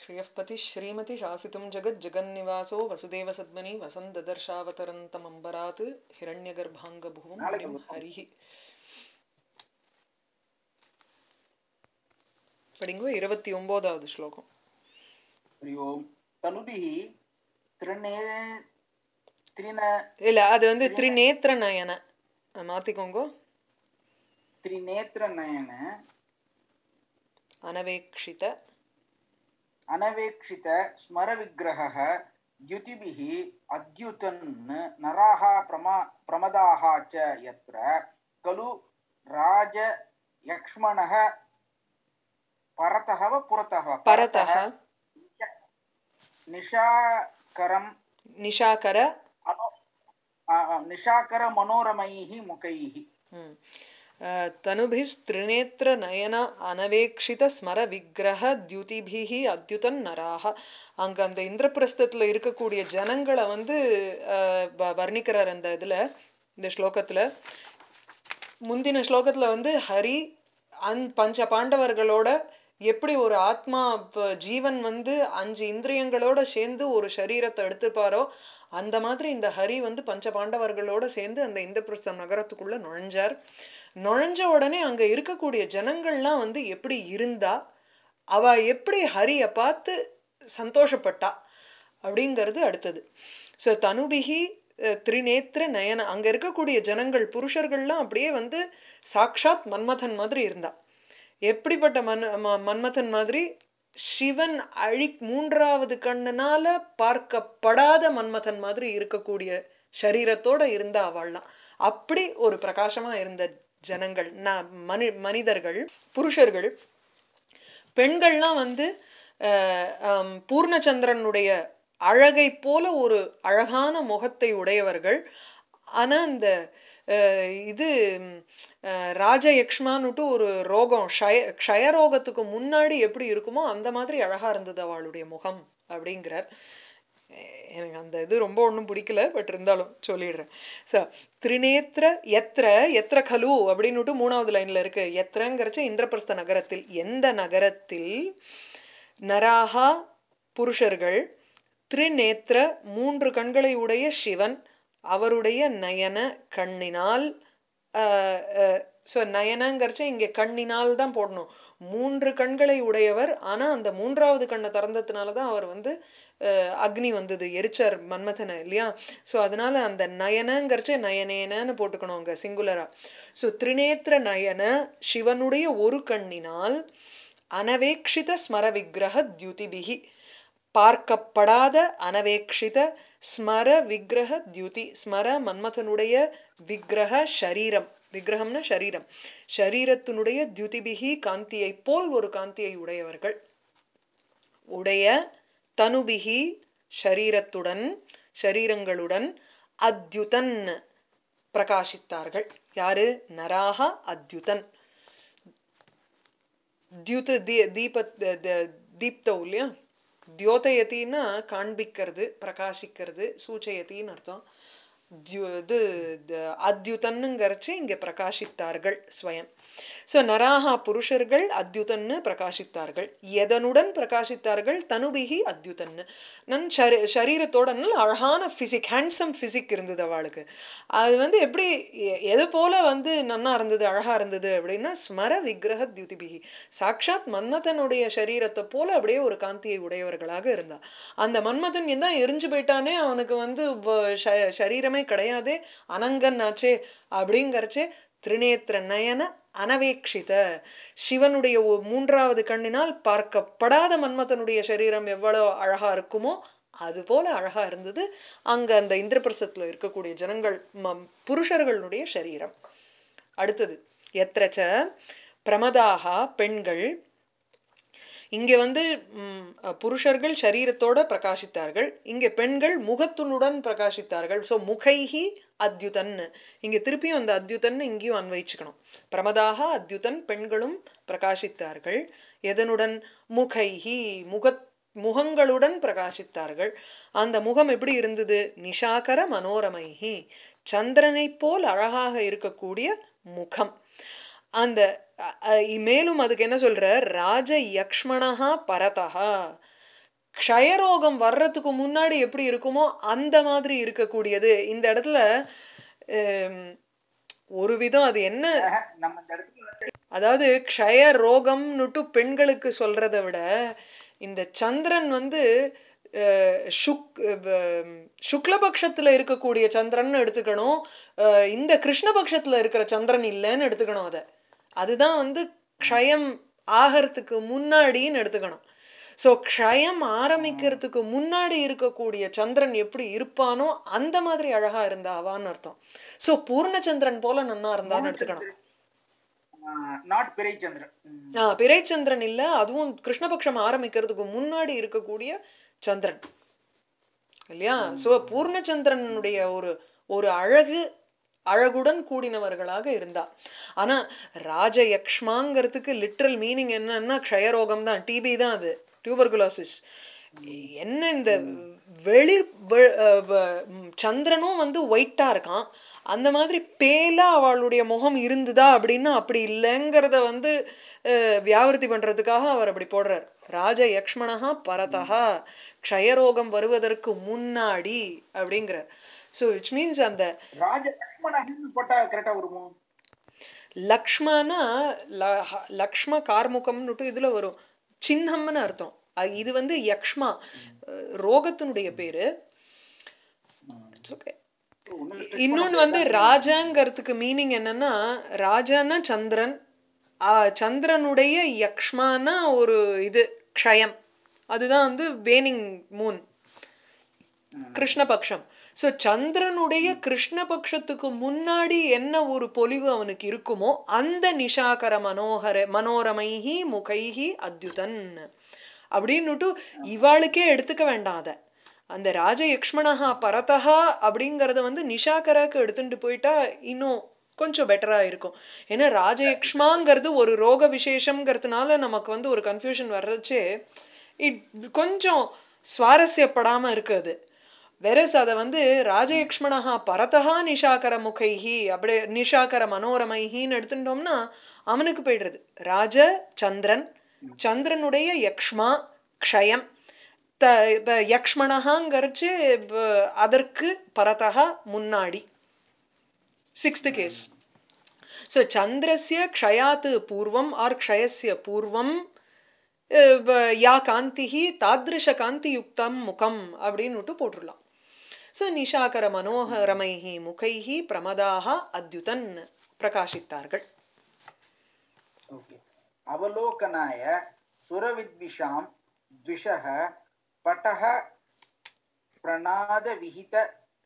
श्रियःपतिः श्रीमति शासितुं जगज्जगन्निवासो वसुदेवसद्मनि वसन्ददर्शावतरन्तमम्बरात् हिरण्यगर्भाङ्गभुवं நாளைக்கு मुनिं வந்துரும். हरिः படிங்கோ இருபத்தி ஒன்பதாவது ஸ்லோகம் हरि ओम् तनुभिः त्रिणे त्रिन இல்ல அது வந்து திரிநேத்திர நயன அஹ் மாத்திக்கோங்கோ त्रिनेत्रनयन அனவேக்ஷித अनवेक्षित स्मरविग्रहः द्युतिभिः अद्युतन् नराः प्रमा प्रमदाः च यत्र खलु राजयक्ष्मणः परतः वा पुरतः वा? பரதः निशाकरम् நிஷாகர अनो आ, आ, निशाकरमनोरमैः मुखैः ம். அஹ், தனுபிஸ்திரிநேத்திர நயன அனவேக்ஷித ஸ்மர விக்கிரக தியுதிபிஹி அத்யுதன் நராக அங்க அந்த இந்திரபிரஸ்தத்துல இருக்கக்கூடிய ஜனங்களை வந்து அஹ், வ- வர்ணிக்கிறார் அந்த இதுல இந்த ஸ்லோகத்துல முந்தின ஸ்லோகத்துல வந்து ஹரி அந் பஞ்ச பாண்டவர்களோட எப்படி ஒரு ஆத்மா ப- ஜீவன் வந்து அஞ்சு இந்திரியங்களோட சேர்ந்து ஒரு சரீரத்தை எடுத்துப்பாரோ அந்த மாதிரி இந்த ஹரி வந்து பஞ்ச பாண்டவர்களோட சேர்ந்து அந்த இந்திரபிரஸ்தம் நகரத்துக்குள்ள நுழைஞ்சார் நுழைஞ்ச உடனே அங்க இருக்கக்கூடிய ஜனங்கள்லாம் வந்து எப்படி இருந்தா அவ எப்படி ஹரிய பார்த்து சந்தோஷப்பட்டா அப்படிங்கிறது அடுத்தது ஸோ தனுபிகி அஹ், திரிநேத்திர நயன அங்க இருக்கக்கூடிய ஜனங்கள் புருஷர்கள்லாம் அப்படியே வந்து சாக்ஷாத் மன்மதன் மாதிரி இருந்தா எப்படிப்பட்ட மன் ம- மன்மதன் மாதிரி சிவன் அழி மூன்றாவது கண்ணனால பார்க்கப்படாத மன்மதன் மாதிரி இருக்கக்கூடிய சரீரத்தோட இருந்த அவள்லாம் அப்படி ஒரு பிரகாசமா இருந்த ஜனங்கள் ந- மனி மனிதர்கள் புருஷர்கள் பெண்கள்லாம் வந்து அஹ், ஆம், பூர்ணச்சந்திரனுடைய அழகை போல ஒரு அழகான முகத்தை உடையவர்கள் ஆனா அந்த அஹ், இது ம், அஹ், ராஜயக்ஷ்மான்னுட்டு ஒரு ரோகம் க்ஷய க்ஷயரோகத்துக்கு முன்னாடி எப்படி இருக்குமோ அந்த மாதிரி அழகா இருந்தது அவளுடைய முகம் அப்படிங்கிறார் அஹ் எனக்கு அந்த இது ரொம்ப ஒன்றும் பிடிக்கல பட் இருந்தாலும் சொல்லிடுறேன் ஸோ திரிநேத்திர எத்திர எத்திர கலு அப்படின்னுட்டு மூணாவது லைன்ல இருக்கு எத்திரங்கிறச்ச இந்திரபிரஸ்த நகரத்தில் எந்த நகரத்தில் நராகா புருஷர்கள் திரிநேத்திர மூன்று கண்களை உடைய சிவன் அவருடைய நயன கண்ணினால் ஸோ நயனங்கிறச்ச இங்கே கண்ணினால் தான் போடணும் மூன்று கண்களை உடையவர் ஆனால் அந்த மூன்றாவது கண்ணை திறந்ததுனால தான் அவர் வந்து அஹ், அக்னி வந்தது எரிச்சார் மன்மதனை இல்லையா ஸோ அதனால அந்த நயனங்கிறச்ச நயனேனன்னு போட்டுக்கணும் அங்கே சிங்குலரா ஸோ திரிநேத்திர நயன சிவனுடைய ஒரு கண்ணினால் அனவேக்ஷித ஸ்மர விக்கிரக தியுதிபிகி பார்க்கப்படாத அனவேக்ஷித ஸ்மர விக்கிரக தியுதி ஸ்மர மன்மதனுடைய விக்கிரக ஷரீரம் விக்கிரகம்னா ஷரீரம் ஷரீரத்தினுடைய தியுதிபிகி காந்தியைப் போல் ஒரு காந்தியை உடையவர்கள் உடைய தனுபிகி ஷரீரத்துடன் ஷரீரங்களுடன் அத்யுதன் பிரகாசித்தார்கள் யாரு நராக அத்யுதன் தியுத தீ தீப த- த- தீப்தௌ இல்லையா தியோதயத்தின்னா காண்பிக்கிறது பிரகாசிக்கிறது சூச்சயத்தின்னு அர்த்தம் தியு இது த- அத்யுதன்னுங்கிறச்சு இங்கே பிரகாசித்தார்கள் ஸ்வயம் ஸோ நராகா புருஷர்கள் அத்யுதன்னு பிரகாசித்தார்கள் எதனுடன் பிரகாசித்தார்கள் தனுபிகி அத்யுதன்னு நன் ஷரி சரீரத்தோட நல்ல அழகான ஃபிசிக் ஹேண்ட்ஸம் ஃபிசிக் இருந்தது அவளுக்கு அது வந்து எப்படி எ- எது போல வந்து நன்னா இருந்தது அழகா இருந்தது அப்படின்னா ஸ்மர விக்கிரக தியுதிபிகி சாக்ஷாத் மன்மதனுடைய சரீரத்தை போல அப்படியே ஒரு காந்தியை உடையவர்களாக இருந்தா அந்த மன்மதன் தான் எரிஞ்சு போயிட்டானே அவனுக்கு வந்து வ- ஷ- சரீரமே கிடையாதே அனங்கன் ஆச்சே அப்படிங்கறச்சே திரிநேத்திர நயன அனவேக்ஷித சிவனுடைய ஒ- மூன்றாவது கண்ணினால் பார்க்கப்படாத மன்மதனுடைய சரீரம் எவ்வளவு அழகா இருக்குமோ அது போல அழகா இருந்தது அங்க அந்த இந்திரபிரசத்துல இருக்கக்கூடிய ஜனங்கள் ம- புருஷர்களுடைய சரீரம் அடுத்தது எத்திரச்ச பிரமதாகா பெண்கள் இங்க வந்து ம், புருஷர்கள் சரீரத்தோட பிரகாசித்தார்கள் இங்க பெண்கள் முகத்துனுடன் பிரகாசித்தார்கள் ஸோ முகைஹி அத்யுதன் இங்க திருப்பியும் அந்த அத்யுதன் இங்கேயும் அன்வயிச்சுக்கணும் பிரமதாக அத்யுதன் பெண்களும் பிரகாசித்தார்கள் எதனுடன் முகைஹி முக முகங்களுடன் பிரகாசித்தார்கள் அந்த முகம் எப்படி இருந்தது நிஷாகர மனோரமைஹி சந்திரனைப் போல் அழகாக இருக்கக்கூடிய முகம் அந்த அ, அ, மேலும் அதுக்கு என்ன சொல்ற ராஜ யக்ஷ்மணஹா பரதஹா க்ஷயரோகம் வர்றதுக்கு முன்னாடி எப்படி இருக்குமோ அந்த மாதிரி இருக்கக்கூடியது இந்த இடத்துல ஹம், ஒரு விதம் அது என்ன ஆஹா, நம்ம இந்த இடத்துல வந்து அதாவது க்ஷய ரோகம்னுட்டு பெண்களுக்கு சொல்றதை விட இந்த சந்திரன் வந்து அஹ், சுக் அஹ், சுக்லபக்ஷத்துல இருக்கக்கூடிய சந்திரன் எடுத்துக்கணும் அஹ், இந்த கிருஷ்ணபக்ஷத்துல இருக்கிற சந்திரன் இல்லைன்னு எடுத்துக்கணும் அதை அதுதான் வந்து க்ஷயம் ஆகிறதுக்கு முன்னாடின்னு எடுத்துக்கணும் ஸோ க்ஷயம் ஆரம்பிக்கிறதுக்கு முன்னாடி இருக்கக்கூடிய சந்திரன் எப்படி இருப்பானோ அந்த மாதிரி அழகா இருந்தாவான்னு அர்த்தம் ஸோ பூர்ணச்சந்திரன் போல நன்னா இருந்தான்னு எடுத்துக்கணும் நாட் பிறைச்சந்திரன் ம். ஆ பிறைச்சந்திரன் இல்ல அதுவும் கிருஷ்ணபக்ஷம் ஆரம்பிக்கிறதுக்கு முன்னாடி இருக்கக்கூடிய சந்திரன் இல்லையா சோ பூர்ணச்சந்திரனுடைய ஒரு ஒரு அழகு அழகுடன் கூடினவர்களாக இருந்தா ஆனா ராஜயக்ஷ்மாங்கிறதுக்கு லிட்ரல் மீனிங் என்னன்னா க்ஷயரோகம் தான் டிபி தான் அது டியூபர்குலோசிஸ் என்ன இந்த வெளிர் வெ- அஹ் வ- ம், சந்திரனும் வந்து ஒயிட்டா இருக்கான் அந்த மாதிரி பேலா அவளுடைய முகம் இருந்துதா அப்படின்னா அப்படி இல்லைங்கிறத வந்து அஹ், வியாவிருத்தி பண்றதுக்காக அவர் அப்படி போடுறார் ராஜ யக்ஷ்மணா பரதா க்ஷயரோகம் வருவதற்கு முன்னாடி அப்படிங்கிறார் ஸோ விச் மீன்ஸ் அந்த ராஜ லக்ஷ்மணன் போட்டா கரெக்டா வருமோ லக்ஷ்மனா ல- லக்ஷ்ம கார்முகம்னுட்டு இதுல வரும் சின்னம்னு அர்த்தம் அ- இது வந்து யக்ஷ்மா அஹ், ரோகத்தினுடைய பேரு It's okay. ஒண்ணும் இல்ல, இன்னொன்னு வந்து ராஜாங்கிறதுக்கு மீனிங் என்னன்னா ராஜான்னா சந்திரன் ஆ, சந்திரனுடைய யக்ஷ்மானா ஒரு இது க்ஷயம் அதுதான் வந்து வேனிங் மூன் கிருஷ்ணபக்ஷம் ஸோ சந்திரனுடைய கிருஷ்ணபக்ஷத்துக்கு முன்னாடி என்ன ஒரு பொலிவு அவனுக்கு இருக்குமோ அந்த நிஷாகர மனோகர மனோரமைஹி முகைஹி அத்யுதன் அப்படின்னுட்டு இவாளுக்கே எடுத்துக்க வேண்டாம் அதை அந்த ராஜ யக்ஷ்மணஹா பரதஹா அப்படிங்கறத வந்து நிஷாகராக்கு எடுத்துட்டு போயிட்டா இன்னும் கொஞ்சம் பெட்டரா இருக்கும் ஏன்னா ராஜயக்ஷ்மாங்கிறது ஒரு ரோக விசேஷம்ங்கிறதுனால நமக்கு வந்து ஒரு கன்ஃபியூஷன் வர்றச்சே இட் கொஞ்சம் சுவாரஸ்யப்படாம இருக்குது வெரஸ் அதை வந்து ராஜயக்ஷ்மணஹா பரதஹா நிஷாகர முகைஹி அப்படியே நிஷாகர மனோரமைஹின்னு எடுத்துட்டோம்னா அவனுக்கு போயிடுறது ராஜ சந்திரன் சந்திரனுடைய யக்ஷ்மா க்ஷயம் த இப்போ யக்ஷ்மணஹாங்கிறச்சு இப்ப அதற்கு பரதஹா முன்னாடி சிக்ஸ்த் கேஸ் ஸோ சந்திரஸ்ய க்ஷயாத் பூர்வம் ஆர் க்ஷயஸ்ய பூர்வம் அஹ், வ- யா காந்திஹி தாத்ருஷ காந்தி யுக்தம் முகம் அப்படின்னுட்டு போட்டுடலாம் ஸோ நிஷாகர மனோகரமைஹி முகைஹி பிரமதாக அத்யுதன் பிரகாசித்தார்கள் ओके अवलोकनाय सुरविद्विषां द्विषः पटः प्रणादविहित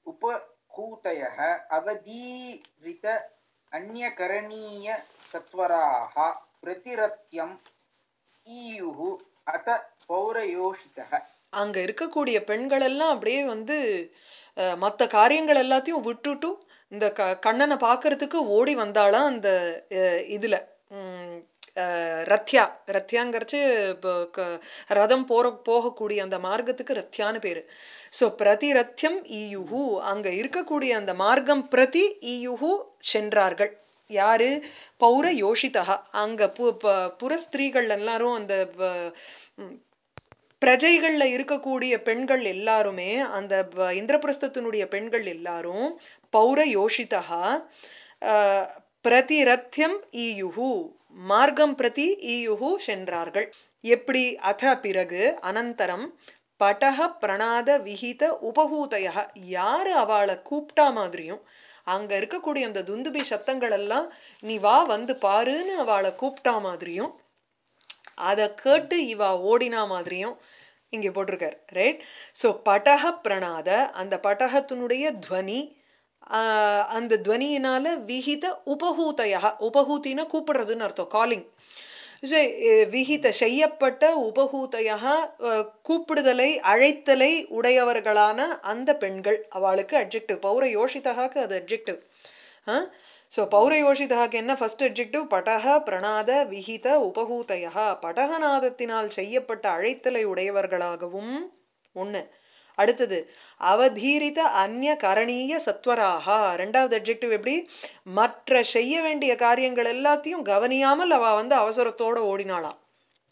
उपहूतयः अवधीरित अन्यकरणीयसत्वराः प्रतिरत्यम् ईयुः अत पौरयोषितः அங்க இருக்கக்கூடிய பெண்கள் எல்லாம் அப்படியே வந்து மற்ற காரியங்கள் எல்லாத்தையும் விட்டுட்டு இந்த க கண்ணனை பார்க்கறதுக்கு ஓடி வந்தாளாம் அந்த அஹ், இதுல உம், அஹ், ரத்யா ரத்யாங்கிறச்சு இப்போ க- ரதம் போற போகக்கூடிய அந்த மார்க்கத்துக்கு ரத்யான்னு பேரு ஸோ பிரதிரத்யம் ஈயுஹு அங்க இருக்கக்கூடிய அந்த மார்க்கம் பிரதி ஈயுஹு சென்றார்கள் யாரு பௌர யோஷிதா அங்க பு ப- புரஸ்திரீகள் எல்லாரும் அந்த ப- ம், பிரஜைகள்ல இருக்கக்கூடிய பெண்கள் எல்லாருமே அந்த ப- இந்திரபிரஸ்தத்தினுடைய பெண்கள் எல்லாரும் பௌர யோஷிதா ஆஹ், பிரதிரத்யம் ஈயுஹு மார்க்கம் பிரதி ஈயுஹு சென்றார்கள் எப்படி அத பிறகு அனந்தரம் படக பிரணாத விஹித உபகூதய யாரு அவளை கூப்பிட்டா மாதிரியும் அங்க இருக்கக்கூடிய அந்த துந்துபி சத்தங்கள் எல்லாம் நீ வா வந்து பாருன்னு அவளை கூப்பிட்டா மாதிரியும் அதை கேட்டு இவ ஓடினா மாதிரியும் இங்கே போட்டிருக்கார் ரைட் ஸோ படக பிரணாத அந்த படகத்தினுடைய துவனி ஆஹ், அந்த துவனியினால விஹித உபகூதயா உபகூத்தின கூப்பிடுறதுன்னு அர்த்தம் காலிங் விஹித செய்யப்பட்ட உபகூதையா கூப்பிடுதலை அழைத்தலை உடையவர்களான அந்த பெண்கள் அவளுக்கு அட்ஜெக்டிவ் பௌர யோஷிதகாக்கு அது அட்ஜெக்டிவ் ஸோ பௌரயோஷிதாக்கு என்ன ஃபர்ஸ்ட் அட்ஜெக்டிவ் படக பிரணாத விஹித உபகூதயா படகநாதத்தினால் செய்யப்பட்ட அழைத்தலை உடையவர்களாகவும் ஒண்ணு அடுத்தது அவதீரித அந்நிய கரணீய சத்வராக ரெண்டாவது அட்ஜெக்டிவ் எப்படி மற்ற செய்ய வேண்டிய காரியங்கள் எல்லாத்தையும் கவனியாமல் அவ வந்து அவசரத்தோட ஓடினாளாம்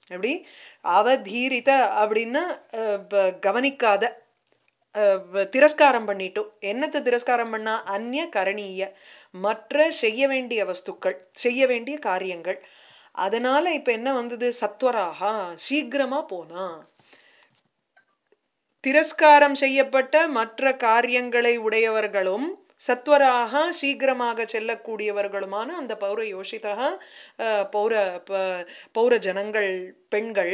எப்படி அவதீரித அப்படின்னா அஹ், ப- கவனிக்காத அஹ், வ- திரஸ்காரம் பண்ணிட்டோம் என்னத்தை திரஸ்காரம் பண்ணா அந்நிய கரணீய மற்ற செய்ய வேண்டிய வஸ்துக்கள் செய்ய வேண்டிய காரியங்கள் அதனால இப்ப என்ன வந்தது சத்வராகா சீக்கிரமா போனா திரஸ்காரம் செய்யப்பட்ட மற்ற காரியங்களை உடையவர்களும் சத்வராக சீக்கிரமாக செல்லக்கூடியவர்களுமான அந்த பௌர யோஷிதா அஹ், பௌர ப- பௌர ஜனங்கள் பெண்கள்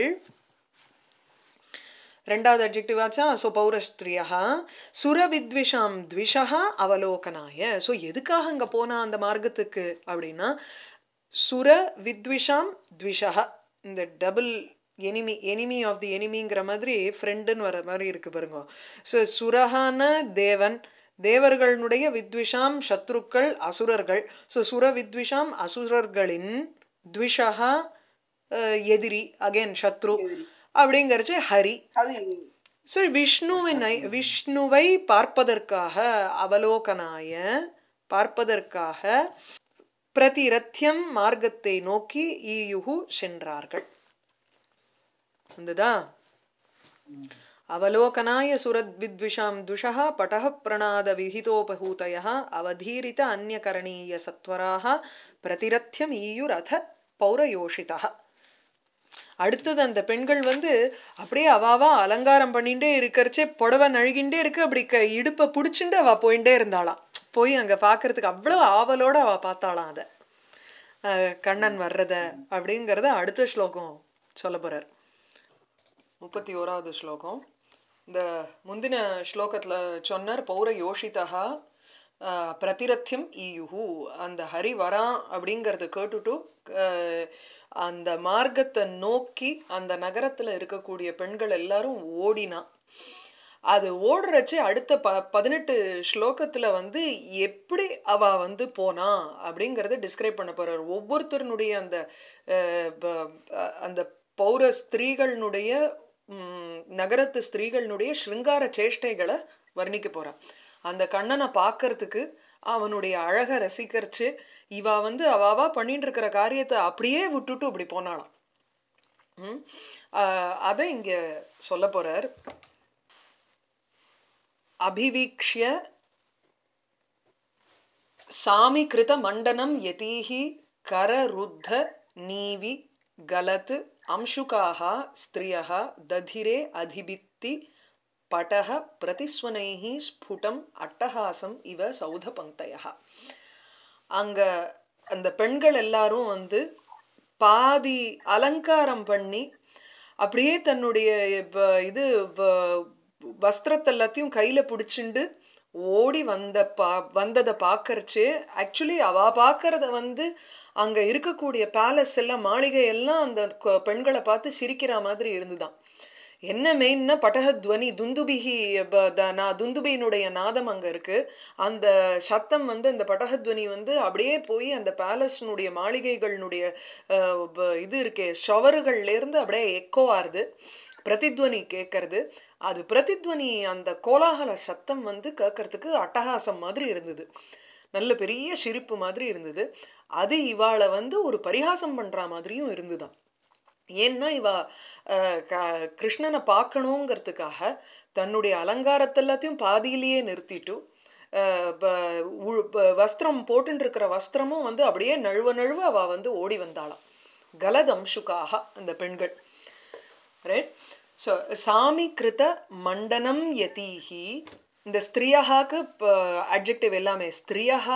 ரெண்டாவது அட்ஜெக்டிவ் ஆச்சா ஸோ பௌரஸ்திரியா சுரவித்விஷாம் த்விஷா அவலோகனாய ஸோ எதுக்காக அங்கே போனா அந்த மார்க்கத்துக்கு அப்படின்னா சுர வித்விஷாம் த்விஷா இந்த double enemy enemy of the எனிமிங்கிற மாதிரி ஃப்ரெண்டுன்னு வர மாதிரி இருக்கு பாருங்க ஸோ சுரஹான தேவன் தேவர்களுடைய வித்விஷாம் சத்ருக்கள் அசுரர்கள் ஸோ சுர வித்விஷாம் அசுரர்களின் த்விஷா அஹ், எதிரி அகைன் சத்ரு அப்படிங்கிறச்சு ஹரி அது ஸோ விஷ்ணுவினை விஷ்ணுவை பார்ப்பதற்காக அவலோகனாய பார்ப்பதற்காக பிரதிரத்தியம் மார்க்கத்தை நோக்கி ஈயுகு சென்றார்கள் வந்ததா அவலோகனாய சுரத்வித்விஷாம் துஷः பட்டः பிரணாத விஹிதோபகூதயः அவதீரித அந்நியகரணீய சத்வராக பிரதிரத்தியம் ஈயுரத பௌரயோஷிதः அடுத்தது அந்த பெண்கள் வந்து அப்படியே அவாவா அலங்காரம் பண்ணிட்டே இருக்கறச்சே புடவை நழுகிண்டே இருக்கு அப்படி க இடுப்பை பிடிச்சிண்டு அவ போயிட்டே இருந்தாளாம் போய் அங்க பார்க்கறதுக்கு அவ்வளோ ஆவலோட அவ பார்த்தாளாம் அதை அஹ் கண்ணன் வர்றத அப்படிங்கறத அடுத்த ஸ்லோகம் சொல்ல போறார் முப்பத்தி ஓராவது ஸ்லோகம் இந்த முந்தின ஸ்லோகத்துல சொன்னார் பௌர யோஷிதா ஆஹ், பிரதிரத்தியம் ஈயுஹு அந்த ஹரி வரான் அப்படிங்கறத கேட்டுட்டு ஆஹ், அந்த மார்க்கத்தை நோக்கி அந்த நகரத்துல இருக்கக்கூடிய பெண்கள் எல்லாரும் ஓடினா அது ஓடுறச்சு அடுத்த ப பதினெட்டு ஸ்லோகத்துல வந்து எப்படி அவ வந்து போனா அப்படிங்கறத டிஸ்கிரைப் பண்ண போறார் ஒவ்வொருத்தருனுடைய அந்த அஹ், ப- அஹ், அந்த பௌர ஸ்திரீகளினுடைய ம், நகரத்து ஸ்திரீகளினுடைய ஸ்ருங்கார சேஷ்டைகளை வர்ணிக்க போறான் அந்த கண்ணனை பார்க்கறதுக்கு அவனுடைய அழக ரசிக்கரிச்சு இவ வந்து அவாவா பண்ணிட்டு இருக்கிற காரியத்தை அப்படியே விட்டுட்டு இப்படி போனாளாம் ம் ஆஹ் அதை இங்க சொல்ல போறார் அபிவீக்ஷ்ய சாமி கிருத மண்டனம் யதீஹி கரருத்த நீவி கலத் அம்சுகாக ஸ்திரியः ததிரே அதிபித்தி பட்டः பிரதிஸ்வனைः ஸ்புடம் அட்டகாசம் இவ சௌத பங்க்தயः அங்க அந்த பெண்கள் எல்லாரும் வந்து பாதி அலங்காரம் பண்ணி அப்படியே தன்னுடைய வ- இது வ- வஸ்திரத்தை எல்லாத்தையும் கையில பிடிச்சிண்டு ஓடி வந்த பா வந்ததை பார்க்கறச்சே ஆக்சுவலி அவ பார்க்கறத வந்து அங்க இருக்கக்கூடிய பேலஸ் எல்லாம் மாளிகை எல்லாம் அந்த கொ- பெண்களை பார்த்து சிரிக்கிற மாதிரி இருந்துதான் என்ன மெயின்னா பட்டகத்வனி துந்துபிகி ப- த- நா- துந்துபியினுடைய நாதம் அங்க இருக்கு அந்த சத்தம் வந்து அந்த பட்டகத்வனி வந்து அப்படியே போய் அந்த பேலஸ்னுடைய மாளிகைகளினுடைய அஹ், ப- இது இருக்கே ஷவர்கள்ல இருந்து அப்படியே எக்கோ ஆறுது பிரதித்வனி கேட்கறது அது பிரதித்வனி அந்த கோலாகல சத்தம் வந்து கேட்கறதுக்கு அட்டகாசம் மாதிரி இருந்தது நல்ல பெரிய சிரிப்பு மாதிரி இருந்தது அது இவாளை வந்து ஒரு பரிகாசம் பண்ற மாதிரியும் இருந்துதான் ஏன்னா இவ அஹ், க- கிருஷ்ணனை பார்க்கணுங்கிறதுக்காக தன்னுடைய அலங்காரத்தை எல்லாத்தையும் பாதியிலேயே நிறுத்திட்டு அஹ், ப- உ- ப- வஸ்திரம் போட்டுட்டு இருக்கிற வஸ்திரமும் வந்து அப்படியே நழுவ நழுவ அவ வந்து ஓடி வந்தாளாம் கலதம்சுக்காக அந்த பெண்கள் ரைட் ஸோ சாமி கிருத மண்டனம் யதீஹி இந்த ஸ்திரியாக்கு அட்ஜெக்டிவ் எல்லாமே ஸ்திரியா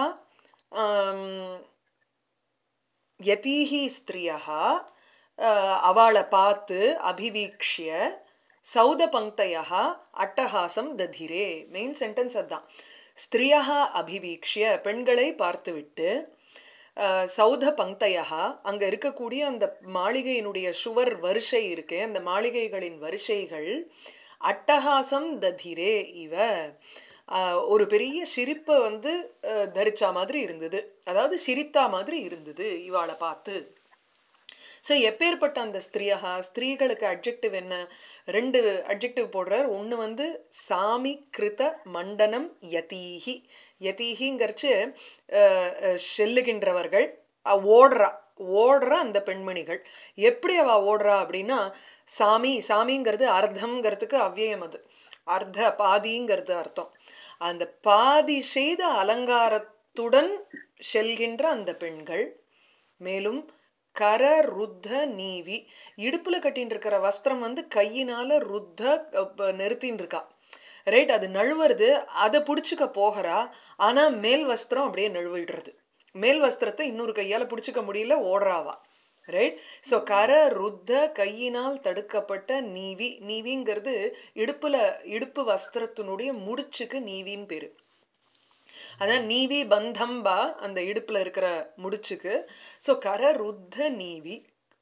யதீஹி ஸ்திரியா அவளை பார்த்து அபிவீக்ஷ்ய சௌத பங்க்தையா அட்டகாசம் ததிரே மெயின் சென்டென்ஸ் அதுதான் ஸ்திரியா அபிவீக்ஷ்ய பெண்களை பார்த்துவிட்டு அஹ், சௌத பங்க்தையா அங்க இருக்கக்கூடிய அந்த மாளிகையினுடைய சுவர் வரிசை இருக்கே அந்த மாளிகைகளின் வரிசைகள் அட்டகாசம் ததிரே இவ அஹ், ஒரு பெரிய சிரிப்பை வந்து அஹ், தரிச்சா மாதிரி இருந்தது அதாவது சிரித்தா மாதிரி இருந்தது இவாளை பார்த்து ஸோ எப்பேற்பட்ட அந்த ஸ்திரியா ஸ்திரீகளுக்கு அட்ஜெக்டிவ் என்ன ரெண்டு அட்ஜெக்டிவ் போடுறார் ஒன்று வந்து சாமி கிருத மண்டனம் யதீஹி யதீஹிங்கிறச்சு அஹ், அஹ், செல்லுகின்றவர்கள் அஹ், ஓடுறா ஓடுற அந்த பெண்மணிகள் எப்படி அவ ஓடுறா அப்படின்னா சாமி சாமிங்கிறது அர்த்தம்ங்கிறதுக்கு அவ்வியம் அது அர்த்த பாதிங்கிறது அர்த்தம் அந்த பாதி செய்த அலங்காரத்துடன் செல்கின்ற அந்த பெண்கள் மேலும் கர ருத்த நீவி இடுப்புல கட்டின்னு இருக்கிற வஸ்திரம் வந்து கையினால ருத்த அஹ், நிறுத்தின்னு இருக்கா ரைட் அது நழுவுறது அதை பிடிச்சுக்க போகிறா ஆனா மேல் வஸ்திரம் அப்படியே நழுவிடுறது மேல் வஸ்திரத்தை இன்னொரு கையால பிடிச்சுக்க முடியல ஓடுறாவா ரைட் ஸோ கர ருத்த கையினால் தடுக்கப்பட்ட நீவி நீவிங்கிறது இடுப்புல இடுப்பு வஸ்திரத்தினுடைய முடிச்சுக்கு நீவின்னு பேரு அதான் நீவி பந்தம்பா அந்த இடுப்புல இருக்கிற முடிச்சுக்கு ஸோ கர ருத்த நீவி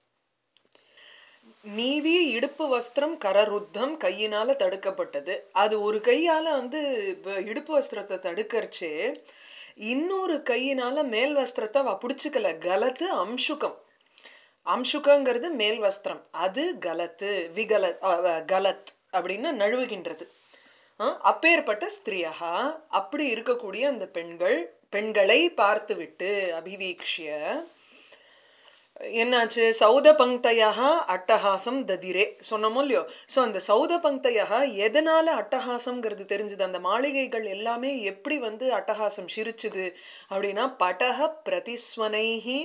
நீவி இடுப்பு வஸ்திரம் கரருத்தம் கையினால தடுக்கப்பட்டது அது ஒரு கையால வந்து இப்ப இடுப்பு வஸ்திரத்தை தடுக்கறச்சே இன்னொரு கையினால மேல் வஸ்திரத்தை அவ பிடிச்சுக்கல கலத்து அம்சுகம் அம்சுகங்கிறது மேல் வஸ்திரம் அது கலத்து விகல அஹ், கலத் அப்படின்னா நழுவுகின்றது அஹ், அப்பேற்பட்ட ஸ்திரியகா அப்படி இருக்கக்கூடிய அந்த பெண்கள் பெண்களை பார்த்துவிட்டு அபிவீக்ஷிய என்னாச்சு சௌத பங்கையா அட்டஹாசம் ததிரே சொன்னோமோ இல்லையோ ஸோ அந்த சௌத பங்கையா எதனால அட்டஹாசம்ங்கிறது தெரிஞ்சது அந்த மாளிகைகள் எல்லாமே எப்படி வந்து அட்டஹாசம் சிரிச்சுது அப்படின்னா படக பிரதிஸ்வனைஹி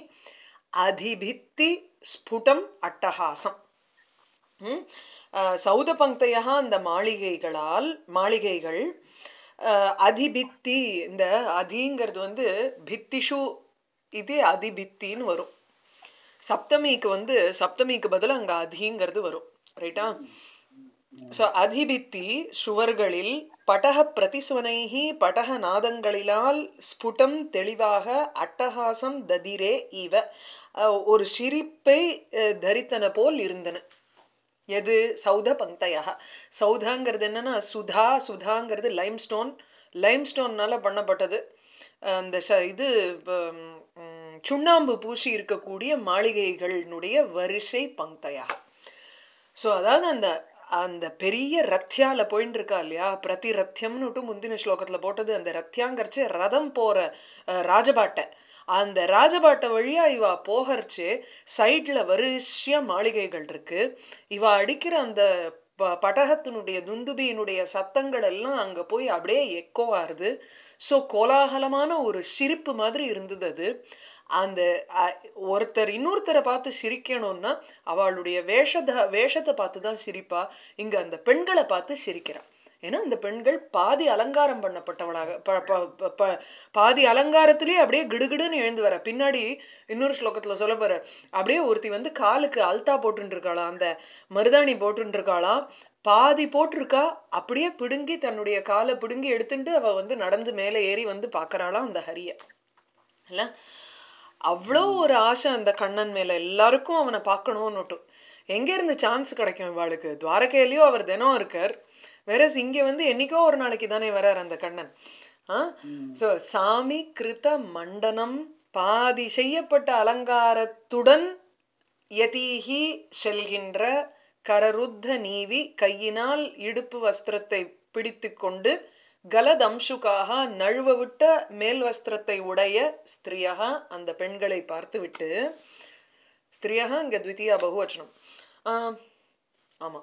அதிபித்தி ஸ்புடம் அட்டஹாசம் ம்? அஹ், சௌத பங்கையா அந்த மாளிகைகளால் மாளிகைகள் அஹ், அதிபித்தி இந்த அதிங்கிறது வந்து பித்திஷு இது அதிபித்தின்னு வரும் சப்தமிக்கு வந்து சப்தமிக்கு பதிலா அங்க அதிங்கிறது வரும் ரைட்டா ஸோ அதிபித்தி சுவர்களில் படக பிரதிஸ்வனைஹி படக நாதங்களிலால் ஸ்புடம் தெளிவாக அட்டகாசம் ததிரே இவ அஹ், ஒரு சிரிப்பை அஹ், தரித்தன போல் இருந்தன எது சௌத பங்கையா சௌதாங்கிறது என்னன்னா சுதா சுதாங்கிறது லைம்ஸ்டோன் லைம்ஸ்டோன்னால பண்ணப்பட்டது அந்த ச- இது உம், உம், சுண்ணாம்பு பூசி இருக்கக்கூடிய மாளிகைகளினுடைய வரிசை பங்கையா ஸோ அதாவது அந்த அந்த பெரிய ரத்யால போயின்னு இருக்கா இல்லையா பிரதி ரத்யம்னுட்டு முந்தின ஸ்லோகத்துல போட்டது அந்த ரத்யாங்கிறச்சு ரதம் போற அஹ், ராஜபாட்டை அந்த ராஜபாட்டை வழியா இவ போகறச்சு சைட்ல வரிசையா மாளிகைகள் இருக்கு இவ அடிக்கிற அந்த ப- பட்டகத்தினுடைய துந்துபியினுடைய சத்தங்கள் எல்லாம் அங்க போய் அப்படியே எக்கோ ஆறுது ஸோ கோலாகலமான ஒரு சிரிப்பு மாதிரி இருந்தது அது அந்த அ- ஒருத்தர் இன்னொருத்தரை பார்த்து சிரிக்கணும்னா அவளுடைய வேஷத வேஷத்தை பார்த்து தான் சிரிப்பா இங்க அந்த பெண்களை பார்த்து சிரிக்கிறா ஏன்னா அந்த பெண்கள் பாதி அலங்காரம் பண்ணப்பட்டவளாக ப- ப- ப- ப- பாதி அலங்காரத்திலேயே அப்படியே கிடுகிடுன்னு எழுந்து வர பின்னாடி இன்னொரு ஸ்லோகத்துல சொல்ல போற அப்படியே ஒருத்தி வந்து காலுக்கு அல்தா போட்டுன்னு இருக்காளாம் அந்த மருதாணி போட்டுன்னு இருக்காளாம் பாதி போட்டிருக்கா அப்படியே பிடுங்கி தன்னுடைய காலை பிடுங்கி எடுத்துட்டு அவ வந்து நடந்து மேலே ஏறி வந்து பார்க்கறாளாம் அந்த ஹரிய இல்ல அவ்வளோ ஒரு ஆசை அந்த கண்ணன் மேல எல்லாருக்கும் அவனை பார்க்கணும்னுட்டு எங்க இருந்து சான்ஸ் கிடைக்கும் இவாளுக்கு துவாரகையிலயோ அவர் தினம் இருக்கார் வேற இங்க வந்து என்னைக்கோ ஒரு நாளைக்கு தானே வரார் அந்த கண்ணன் ஆ சோ சாமி கிருத மண்டனம் பாதி செய்யப்பட்ட அலங்காரத்துடன் யதீஹி செல்கின்ற கரருத்த நீவி கையினால் இடுப்பு வஸ்திரத்தை பிடித்துக்கொண்டு கலதம்சுக்காக நழுவ விட்ட மேல் வஸ்திரத்தை உடைய ஸ்திரியாக அந்த பெண்களை பார்த்துவிட்டு ஸ்திரியாக இங்க த்விதியா பகுவச்சனம் ஆஹ் ஆமா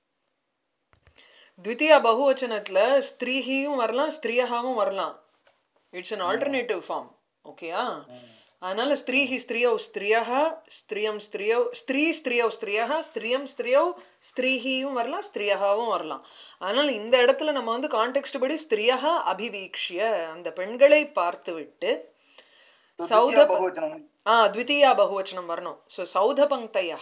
த்விதியா பகுவச்சனத்துல ஸ்திரீஹியும் வரலாம் ஸ்திரியகாவும் வரலாம் இட்ஸ் அன் ஆல்டர்னேட்டிவ் ஃபார்ம் ஓகேயா அதனால ஸ்திரீஹி ஸ்திரியௌ ஸ்திரியः ஸ்திரியம் ஸ்திரியௌ ஸ்திரீ ஸ்திரியௌ ஸ்திரியः ஸ்திரியம் ஸ்திரியௌ ஸ்திரீஹியும் வரலாம் ஸ்திரியகாவும் வரலாம் அதனால இந்த இடத்துல நம்ம வந்து கான்டெக்ஸ்ட் படி ஸ்திரியः அபிவீக்ஷிய அந்த பெண்களை பார்த்துவிட்டு சௌத ப- பகுவச்சனம் ஆ த்விதீயா பகுவச்சனம் வரணும் ஸோ சௌத பங்கையா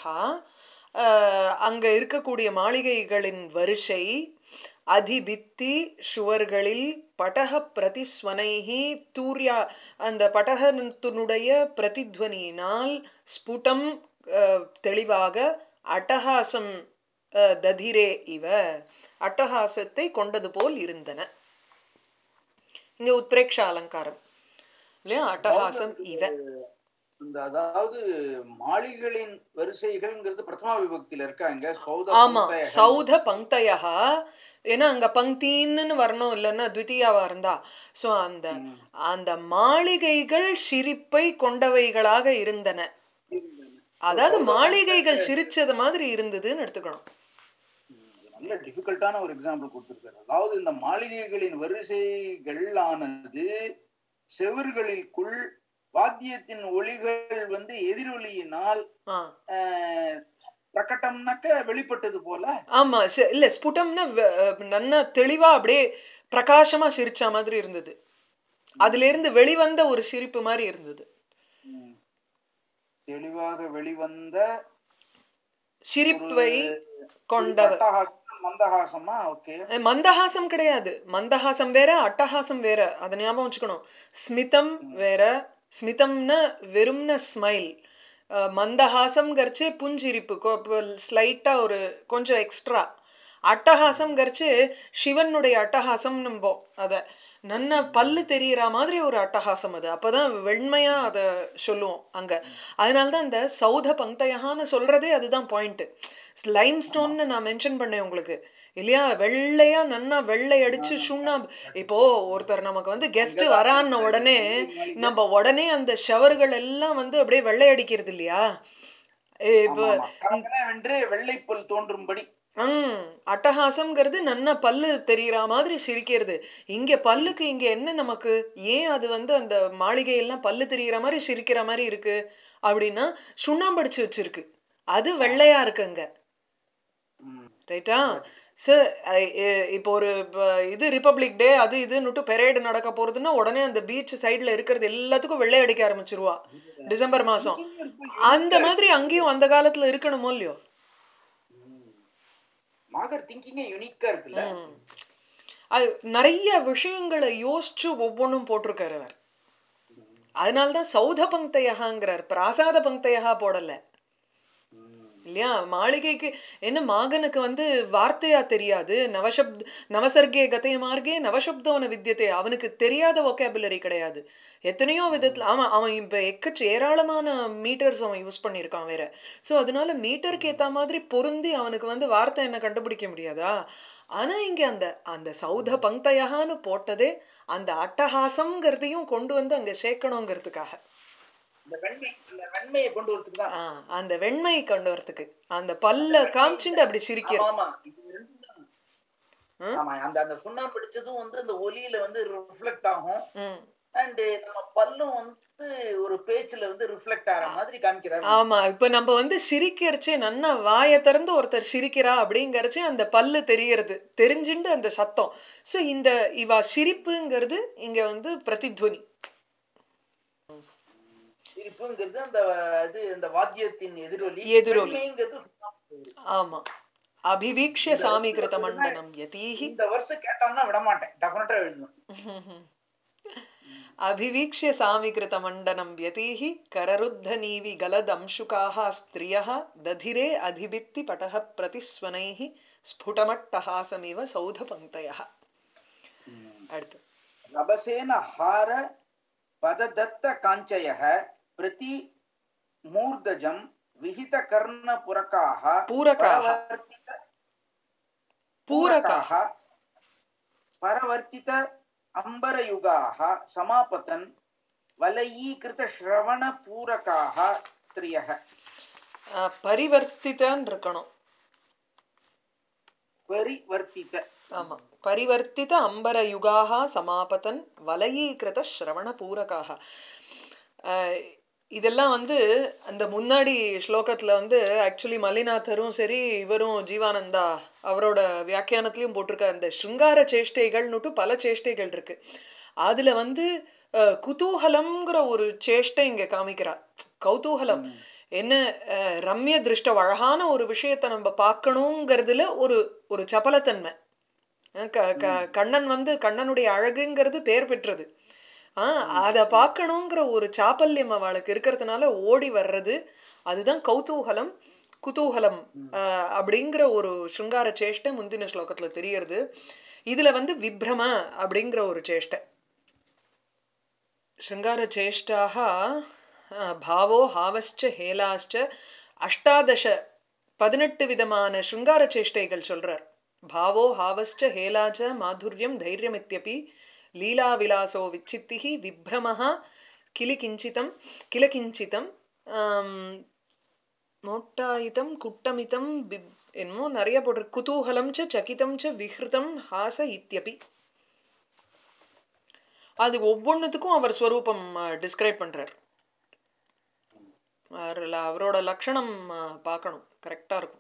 அங்க இருக்கக்கூடிய மாளிகைகளின் வரிசை அதிபித்தி சுவர்களில் படக பிரதிஸ்வனைஹி தூர்யா அந்த படகத்தினுடைய பிரதித்வனியினால் ஸ்புடம் அஹ், தெளிவாக அட்டகாசம் அஹ், ததிரே இவ அட்டகாசத்தை கொண்டது போல் இருந்தன இங்க உத்பிரேக்ஷ அலங்காரம் இல்லையா அட்டகாசம் இவ இந்த அதாவது மாளிகளின் வரிசைகள்ங்கிறது பிரதமா விபக்தியில இருக்காங்க சௌத ஆமா பங்கைகள். சௌத பங்கையா ஏன்னா அங்க பங்கின்னு வரணும் இல்லைன்னா த்விதீயாவா இருந்தா சோ அந்த ம். அந்த மாளிகைகள் சிரிப்பை கொண்டவைகளாக இருந்தன அதாவது சௌத மாளிகைகள் சிரிச்சது மாதிரி இருந்ததுன்னு எடுத்துக்கணும் நல்ல டிஃபிகல்ட்டான ஒரு எக்ஸாம்பிள் கொடுத்திருக்காரு அதாவது இந்த மாளிகைகளின் வரிசைகள் ஆனது செவர்களிற்குள் வாத்தியத்தின் ஒளிகள் வந்து எதிரொலியினால் ஆ ஆஹ், பிரகட்டம்னாக்க வெளிப்பட்டது போல ஆமா ச- இல்ல ஸ்புடம்னா வ- அஹ் நன்னா தெளிவா அப்படியே பிரகாசமா சிரிச்ச மாதிரி இருந்தது அதுல இருந்து வெளிவந்த ஒரு சிரிப்பு மாதிரி இருந்தது ம். தெளிவாக வெளிவந்த சிரிப்பை இது கொண்டவர் அட்டகாசம் மந்தகாசமா ஓகே அஹ் மந்தஹாசம் கிடையாது மந்தஹாசம் வேற அட்டஹாசம் வேற அதை ஞாபகம் வச்சுக்கணும் ஸ்மிதம் வேற ஸ்மிதம்னா வெறும்ன ஸ்மைல் மந்தஹாசம்ங்கிறச்சு புஞ்சிரிப்பு ஸ்லைட்டா ஒரு கொஞ்சம் எக்ஸ்ட்ரா அட்டஹாசம்ங்கிறச்சு சிவனுடைய அட்டஹாசம் நம்போம் அத நன்ன பல்லு தெரியற மாதிரி ஒரு அட்டஹாசம் அது அப்பதான் வெண்மையா அத சொல்லுவோம் அங்க அதனாலதான் இந்த சௌத பங்கையான்னு சொல்றதே அதுதான் பாயிண்ட் லைம் ஸ்டோன்னு நான் மென்ஷன் பண்ணேன் உங்களுக்கு இல்லையா வெள்ளையா நன்னா வெள்ளை அடிச்சு சுண்ணாம்பு இப்போ ஒருத்தர் நமக்கு வந்து கெஸ்ட் வரான்ன உடனே நம்ம உடனே அந்த ஷவர்கள் எல்லாம் வந்து அப்படியே வெள்ளை அடிக்கிறது இல்லையா இப்போ ஆமா ஆமா கலக்கல வென்று வெள்ளைப்பல் தோன்றும்படி ஹம் அட்டகாசம்ங்கிறது நன்னா பல்லு தெரியற மாதிரி சிரிக்கிறது இங்க பல்லுக்கு இங்க என்ன நமக்கு ஏன் அது வந்து அந்த மாளிகை எல்லாம் பல்லு தெரியற மாதிரி சிரிக்கிற மாதிரி இருக்கு அப்படின்னா சுண்ணாம்படிச்சு வச்சிருக்கு அது வெள்ளையா இருக்குங்க ம். ரைட்டா சார் இப்போ ஒரு இப்ப இது ரிப்பப்ளிக் டே அது இதுன்னுட்டு பெரேடு நடக்க போறதுன்னா உடனே அந்த பீச் சைடுல இருக்கிறது எல்லாத்துக்கும் வெள்ளை அடிக்க ஆரம்பிச்சிருவா டிசம்பர் மாசம் Thinking இருக்கு, அந்த மாதிரி அங்கேயும் அந்த காலத்துல இருக்கணுமோ இல்லையோ ம். மாகர் திங்கிங்கே யூனிக்கா இருக்குல்ல அது நிறைய விஷயங்களை யோசிச்சு ஒவ்வொன்றும் போட்டிருக்காரு அவர் அதனால்தான் சௌத பங்கையகாங்கிறார் பிராசாத பங்கையகா போடல ம். இல்லையா மாளிகைக்கு என்ன மாகனுக்கு வந்து வார்த்தையா தெரியாது நவசப்த நவசர்கே கதே மார்க்கே நவசப்தோன வித்தியதே அவனுக்கு தெரியாத ஒகேபுலரி கிடையாது எத்தனையோ விதத்துல அவன் அவன் இப்ப எக்கச்ச ஏராளமான மீட்டர்ஸ் அவன் யூஸ் பண்ணியிருக்கான் வேற சோ அதனால மீட்டருக்கு ஏத்த மாதிரி பொருந்தி அவனுக்கு வந்து வார்த்தை என்ன கண்டுபிடிக்க முடியாதா ஆனா இங்க அந்த அந்த சௌத பங்கையகான்னு போட்டதே அந்த அட்டகாசம்ங்கிறதையும் கொண்டு வந்து அங்க சேர்க்கணுங்கிறதுக்காக இந்த வெண்மை இந்த வெண்மையை கொண்டு வரதுக்கு தான் ஆ, அந்த வெண்மை கொண்டு வரதுக்கு அந்த பல்ல காமிச்சுட்டு அப்படி ஆமா சிரிக்கிறது ஆமா இது ரெண்டும் தான். ம்? ஆமா அந்த அந்த சுண்ணாம்பு பிடிச்சதும் வந்து அந்த ஒலியில வந்து ரிஃப்ளெக்ட் ஆகும் ம். அண்ட் நம்ம பல்லும் வந்து ஒரு பேச்சுல வந்து ரிஃப்ளெக்ட் ஆகிற மாதிரி காமிக்கிறாரு ஆமா இப்ப நம்ம வந்து சிரிக்கிறச்சே நன்னா வாயை திறந்து ஒருத்தர் சிரிக்கிறா அப்படிங்கறச்சே அந்த பல்லு தெரியறது தெரிஞ்சுண்டு அந்த சத்தம் சோ இந்த இவ சிரிப்புங்கிறது இங்க வந்து பிரதித்வனி சிரிப்புங்கிறது அந்த இது இந்த வாத்தியத்தின் எதிரொலி எதிரொலி. வெண்மைங்கிறது சுண்ணாம்பு. ஆமா அபிவீக்ஷ இந்த சாமிகிருத ரெண்டு மண்டனம் யதீஹி இந்த வருஷம் கேட்டோம்னா விட மாட்டேன் டெஃபினட்டா எழுதணும் अभिवीक्ष्य सामिकृतमण्डनं व्यतीः कररुद्धनीवि गलदंशुकाः स्त्रियः दधिरे अधिभित्ति पटः प्रतिस्वनैः स्फुटमट्टहासमिव सौधपङ्क्तयः அடுத்து ரபசேன ஹார பததத்த காஞ்சயः பிரதி மூர்தஜம் விஹித கர்ண புரக்காக பூரகாக. பரவர்த்தித பூரகாக பரவர்த்தித அம்பரயுகாக சமாபத்தன் வலயீகிருத ஸ்ரவண பூரகாக ஸ்திரியக அஹ், பரிவர்த்திதன்னு இருக்கணும் பரிவர்த்தித ஆமா பரிவர்த்தித அம்பர யுகாக சமாபதன் வலயீகிருத ஸ்ரவண பூரகாக அஹ், இதெல்லாம் வந்து அந்த முன்னாடி ஸ்லோகத்துல வந்து ஆக்சுவலி மல்லிநாதரும் சரி இவரும் ஜீவானந்தா அவரோட வியாக்கியானத்திலையும் போட்டிருக்க அந்த சிருங்கார சேஷ்டைகள்னுட்டு பல சேஷ்டைகள் இருக்கு அதுல வந்து அஹ், குதூகலம்ங்கிற ஒரு சேஷ்டை இங்க காமிக்கிறா கௌதூகலம் என்ன அஹ், ரம்ய திருஷ்ட அழகான ஒரு விஷயத்தை நம்ம பார்க்கணுங்கிறதுல ஒரு ஒரு சபலத்தன்மை அஹ் க- க- கண்ணன் வந்து கண்ணனுடைய அழகுங்கிறது பெயர் பெற்றது ஆ அத பார்க்கணுங்கிற ஒரு சாப்பல்யம் அவளுக்கு இருக்கிறதுனால ஓடி வர்றது அதுதான் கௌதூகலம் குதூகலம் ஆஹ், அப்படிங்கிற ஒரு சிருங்கார சேஷ்டை முந்தின ஸ்லோகத்துல தெரியறது இதுல வந்து விப்ரம அப்படிங்கிற ஒரு சேஷ்டை शृङ्गारचेष्टाः அஹ், भावो हावश्च हेलाश्च அஷ்டாதச பதினெட்டு விதமான சிருங்கார சேஷ்டைகள் சொல்றார் பாவோ ஹாவஸ்ச ஹேலாச்ச மாதுர்யம் தைரியமித்யபி லீலா விலாசோ விச்சித்திஹி விப்ரமஹ கிளி கிஞ்சிதம் கில கிஞ்சிதம் ஆம், நோட்டாயிதம் குட்டமிதம் பிப் என்னமோ நிறைய போட்டிருக்கு குதூகலம் ச சகிதம் ச விஹ்ருதம் ஹாச இத்யபி அது ஒவ்வொன்றுத்துக்கும் அவர் ஸ்வரூபம் டிஸ்கிரைப் பண்றார் அவர்ல அவரோட லட்சணம் அஹ், பார்க்கணும் கரெக்டா இருக்கும்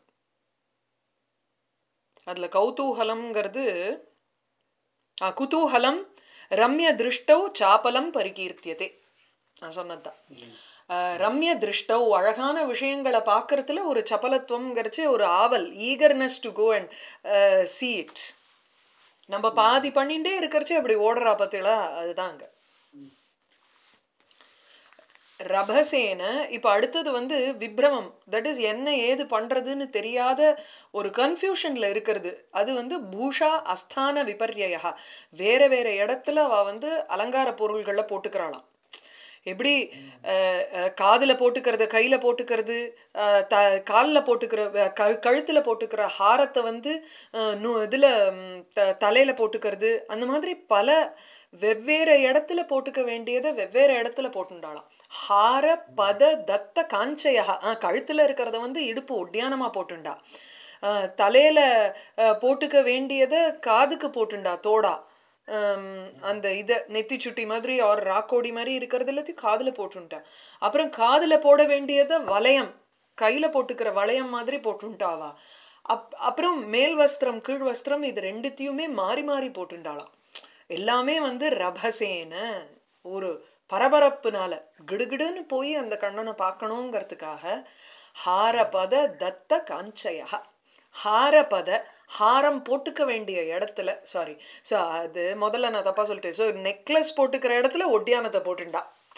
அதுல கௌதூகலம்ங்கிறது அஹ், குதூகலம் ரம்ய திருஷ்டௌ சாப்பலம் பரிகீர்த்தியதே நான் சொன்னதுதான் அஹ், ரம்ய திருஷ்டௌ அழகான விஷயங்களை பார்க்கறதுல ஒரு சபலத்துவம்ங்கிறச்சு ஒரு ஆவல் eagerness to go and see it நம்ம பாதி பண்ணிட்டே இருக்கிறச்சு அப்படி ஓடுறா பத்திகளா அதுதான் அங்க ரபசேன இப்ப அடுத்தது வந்து விப்ரமம் தட் இஸ் என்ன ஏது பண்றதுன்னு தெரியாத ஒரு கன்ஃபியூஷன்ல இருக்கிறது அது வந்து பூஷா அஸ்தான விபர்யா வேற வேற இடத்துல அவ வந்து அலங்கார பொருள்களை போட்டுக்கிறாளாம் எப்படி அஹ், அஹ், காதுல போட்டுக்கிறது கையில போட்டுக்கிறது அஹ், த கால்ல போட்டுக்கிற அஹ், கழு- கழுத்துல போட்டுக்கிற ஹாரத்தை வந்து அஹ், நு- இதுல ம், த- தலையில போட்டுக்கிறது அந்த மாதிரி பல வெவ்வேறு இடத்துல போட்டுக்க வேண்டியதை வெவ்வேறு இடத்துல போட்டுண்டாளாம் ஹார பத தத்த காஞ்சயா அஹ், கழுத்துல இருக்கிறத வந்து இடுப்பு ஒட்டியானமா போட்டுண்டா அஹ், தலையில அஹ், போட்டுக்க வேண்டியதை காதுக்கு போட்டுண்டா தோடா ஹம், அந்த இத நெத்தி சுட்டி மாதிரி ஆர் ராக்கோடி மாதிரி இருக்கிறது எல்லாத்தையும் காதுல போட்டுட்டேன் அப்புறம் காதுல போட வேண்டியத வளையம் கையில போட்டுக்கிற வளையம் மாதிரி போட்டுட்டாவா அப் அப்புறம் மேல் வஸ்திரம் கீழ் வஸ்திரம் இது ரெண்டுத்தையுமே மாறி மாறி போட்டுண்டாளாம் எல்லாமே வந்து ரபசேன ஒரு பரபரப்புனால கிடுகிடுன்னு போய் அந்த கண்ணனை பார்க்கணுங்கிறதுக்காக ஹாரபத தத்த காஞ்சயா ஹாரபத ஹாரம் போட்டுக்க வேண்டிய இடத்துல சாரி ஸோ அது முதல்ல நான் தப்பா சொல்லிட்டேன் ஸோ நெக்லஸ் போட்டுக்கிற இடத்துல ஒட்டியானத்தை போட்டுண்டா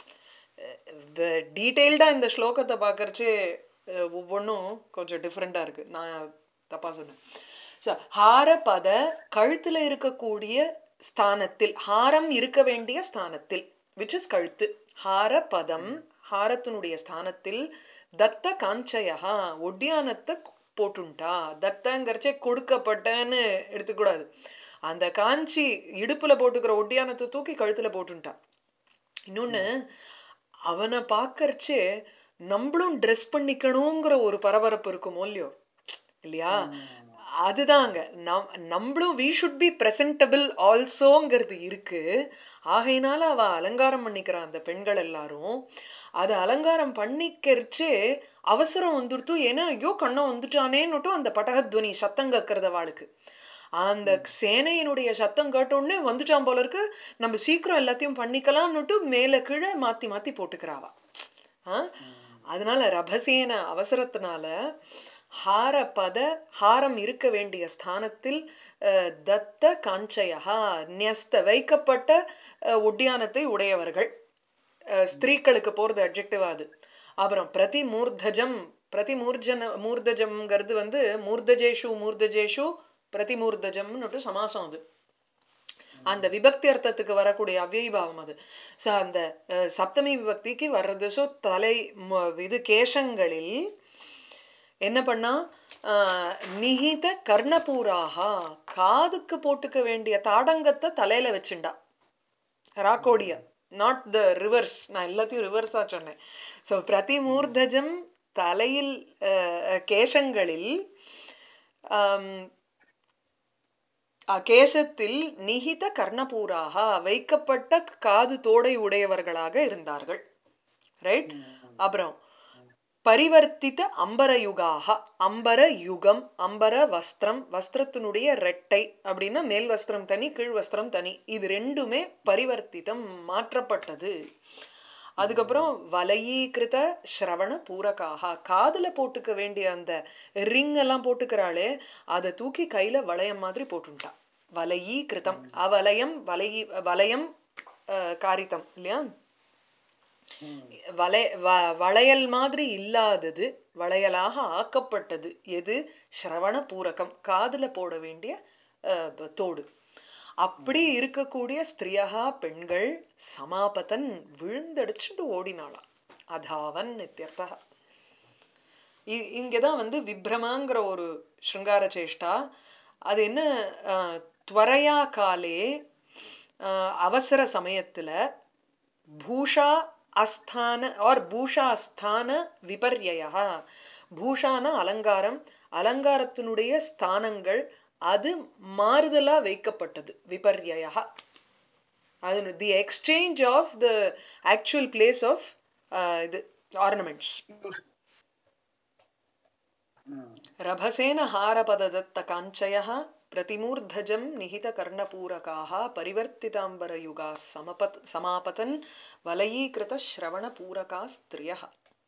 டீட்டெயில்டாக இந்த ஸ்லோகத்தை பார்க்கறச்சே ஒவ்வொன்றும் கொஞ்சம் டிஃப்ரெண்ட்டாக இருக்குது நான் தப்பாக சொன்னேன் ஸோ ஹாரபத கழுத்தில் இருக்கக்கூடிய ஸ்தானத்தில் ஹாரம் இருக்க வேண்டிய ஸ்தானத்தில் விச் இஸ் கழுத்து ஹாரபதம் ஹாரத்தினுடைய ஸ்தானத்தில் தத்த காஞ்சயா ஒட்டியானத்தை போட்டுண்டா தத்தங்கிறச்சே கொடுக்கப்பட்டன்னு எடுத்துக்கூடாது அந்த காஞ்சி இடுப்புல போட்டுக்கிற ஒட்டியானத்தை தூக்கி கழுத்துல போட்டுண்டா இன்னொன்னு அவனை பார்க்கறச்சே நம்மளும் ட்ரெஸ் பண்ணிக்கணுங்கிற ஒரு பரபரப்பு இருக்குமோ இல்லையோ இல்லையா அதுதாங்க நம் நம்மளும் வி ஷுட் பி பிரசன்டபிள் ஆல்சோங்கிறது இருக்கு ஆகையினால அவ அலங்காரம் பண்ணிக்கிறான் அந்த பெண்கள் எல்லாரும் அதை அலங்காரம் பண்ணிக்கிறச்சே அவசரம் வந்துடுத்து ஏன்னா ஐயோ கண்ணம் வந்துட்டானேன்னுட்டும் அந்த பட்டகத்வனி சத்தம் கக்கிறத வாளுக்கு அந்த சேனையினுடைய சத்தம் கேட்ட உடனே வந்துட்டான் போல இருக்கு நம்ம சீக்கிரம் எல்லாத்தையும் பண்ணிக்கலாம்னுட்டு மேல கீழே மாத்தி மாத்தி போட்டுக்கிறாவா ஆ? அதனால ரபசேன அவசரத்தினால ஹார பத ஹாரம் இருக்க வேண்டிய ஸ்தானத்தில் அஹ், தத்த காஞ்சயா நியஸ்த வைக்கப்பட்ட அஹ், ஒட்டியானத்தை உடையவர்கள் அஹ், ஸ்திரீக்களுக்கு போறது அட்ஜெக்டிவ் அது அப்புறம் பிரதி மூர்தஜம் பிரதி மூர்ஜன மூர்தஜம்ங்கிறது வந்து மூர்தஜேஷு மூர்தஜேஷு பிரதி மூர்தஜம்னுட்டு சமாசம் அது அந்த விபக்தி அர்த்தத்துக்கு வரக்கூடிய அவ்யயபாவம் அது ஸோ அந்த அஹ், சப்தமி விபக்திக்கு வர்றது ஸோ தலை ம- இது கேசங்களில் என்ன பண்ணா ஆஹ், நிஹித கர்ணபூராகா காதுக்கு போட்டுக்க வேண்டிய தாடங்கத்தை தலையில வச்சுண்டா ராக்கோடியா நாட் த ரிவர்ஸ் நான் எல்லாத்தையும் ரிவர்ஸா சொன்னேன் ஸோ பிரதிமூர்தஜம் தலையில் அஹ், கேசங்களில் ஆம், அகேசத்தில் நிகித கர்ணபூராக வைக்கப்பட்ட காது தோடை உடையவர்களாக இருந்தார்கள் ரைட் அப்புறம் பரிவர்த்தித்த அம்பரயுகாக அம்பர யுகம் அம்பர வஸ்திரம் வஸ்திரத்தினுடைய ரெட்டை அப்படின்னா மேல் வஸ்திரம் தனி கீழ் வஸ்திரம் தனி இது ரெண்டுமே பரிவர்த்திதம் மாற்றப்பட்டது அதுக்கப்புறம் வலையீகிருத ஸ்ரவண பூரகாக காதுல போட்டுக்க வேண்டிய அந்த ரிங் எல்லாம் போட்டுக்கிறாளே அதை தூக்கி கையில வளையம் மாதிரி போட்டுட்டா வலையீகிருதம் அவலயம் வலையி வளையம் அஹ், காரித்தம் இல்லையா வளை வ- வளையல் மாதிரி இல்லாதது வளையலாக ஆக்கப்பட்டது எது ஸ்ரவண பூரகம் காதுல போட வேண்டிய அஹ், ப- தோடு அப்படி இருக்கக்கூடிய ஸ்திரியா பெண்கள் சமாபதன் விழுந்தடிச்சுட்டு ஓடினாளாம் அதாவன் நித்தியர்த்தா இ- இங்கதான் வந்து விப்ரமாங்கிற ஒரு ஸ்ருங்கார சேஷ்டா அது என்ன அஹ், துவரையா காலே அஹ், அவசர சமயத்துல பூஷா அஸ்தான ஆர் பூஷா ஸ்தான விபர்யா பூஷான அலங்காரம் அலங்காரத்தினுடைய ஸ்தானங்கள் அது மாறுதலா வைக்கப்பட்டது விபர்யா அது the exchange of the actual place of இது ஆர்னமெண்ட்ஸ் ம். रभसेन हारपददत्तकाञ्चयः प्रतिमूर्धजं निहितकर्णपूरकाः परिवर्तिताम्बरयुगाः समपत् समापतन् वलयीकृतश्रवणपूरकाः स्त्रियः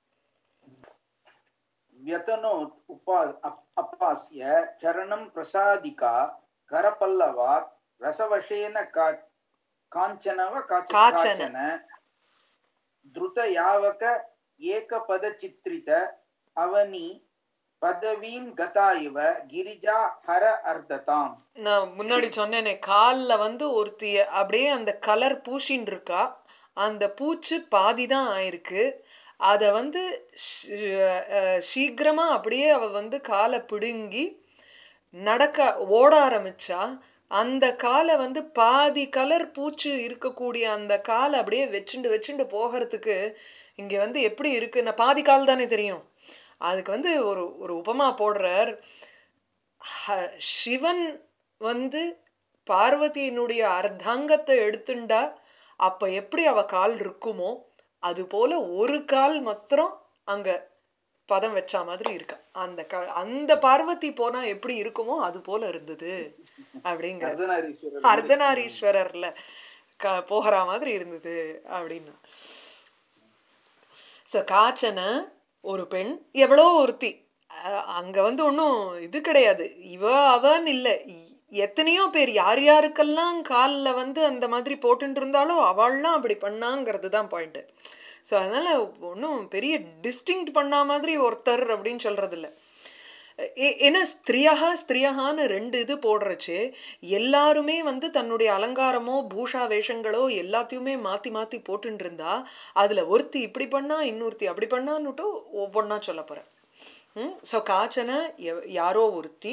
व्यतनोत् उपा अप- अपास्य चरणं प्रसादिका करपल्लवात् रसवशेन का काञ्चन वा काच- काचन। काचन द्रुतयावक एकपदचित्रित अवनि पदवीं गता इव गिरिजा हर अर्धताम् நான் முன்னாடி சொன்னேனே கால்ல வந்து ஒருத்திய அப்படியே அந்த கலர் பூசின்னு இருக்கா அந்த பூச்சு பாதி தான் ஆயிருக்கு அத வந்து ஷ்- அஹ் சீக்கிரமா அப்படியே அவ வந்து காலை பிடுங்கி நடக்க ஓட ஆரம்பிச்சா அந்த காலை வந்து பாதி கலர் பூச்சு இருக்கக்கூடிய அந்த காலை அப்படியே வச்சுண்டு வச்சுண்டு போகிறதுக்கு இங்க வந்து எப்படி இருக்குன்னா பாதி கால் தானே தெரியும் அதுக்கு வந்து ஒரு ஒரு உபமா போடுறார் ஹ- சிவன் வந்து பார்வதியினுடைய அர்த்தாங்கத்தை எடுத்துண்டா அப்ப எப்படி அவ கால் இருக்குமோ அது போல ஒரு கால் மாத்திரம் அங்க பதம் வச்ச மாதிரி இருக்கா அந்த க அந்த பார்வதி போனா எப்படி இருக்குமோ அது போல இருந்தது அப்படிங்கிற அர்த்தநாரீஸ்வரர் அர்த்தநாரீஸ்வரர்ல க போகிற மாதிரி இருந்தது அப்படின்னா ஸோ காச்சன ஒரு பெண் எவ்வளோ ஒருத்தி அஹ் அங்க வந்து ஒன்றும் இது கிடையாது இவ அவன் இல்லை எத்தனையோ பேர் யார் யாருக்கெல்லாம் காலில் வந்து அந்த மாதிரி போட்டுட்டு இருந்தாலோ அவள்லாம் அப்படி பண்ணாங்கிறது தான் பாயிண்ட் ஸோ அதனால ஒன்றும் பெரிய டிஸ்டிங்க்ட் பண்ணா மாதிரி ஒருத்தர் அப்படின்னு சொல்றது இல்ல ஏ- ஏன்னா ஸ்திரியா ஸ்திரியான்னு ரெண்டு இது போடுறச்சு எல்லாருமே வந்து தன்னுடைய அலங்காரமோ பூஷா வேஷங்களோ எல்லாத்தையுமே மாத்தி மாத்தி போட்டுட்டு இருந்தா அதுல ஒருத்தி இப்படி பண்ணா இன்னொருத்தி அப்படி பண்ணான்னுட்டு ஒவ்வொன்றா சொல்ல போறேன் ஸோ காச்சன எவ்- யாரோ ஒருத்தி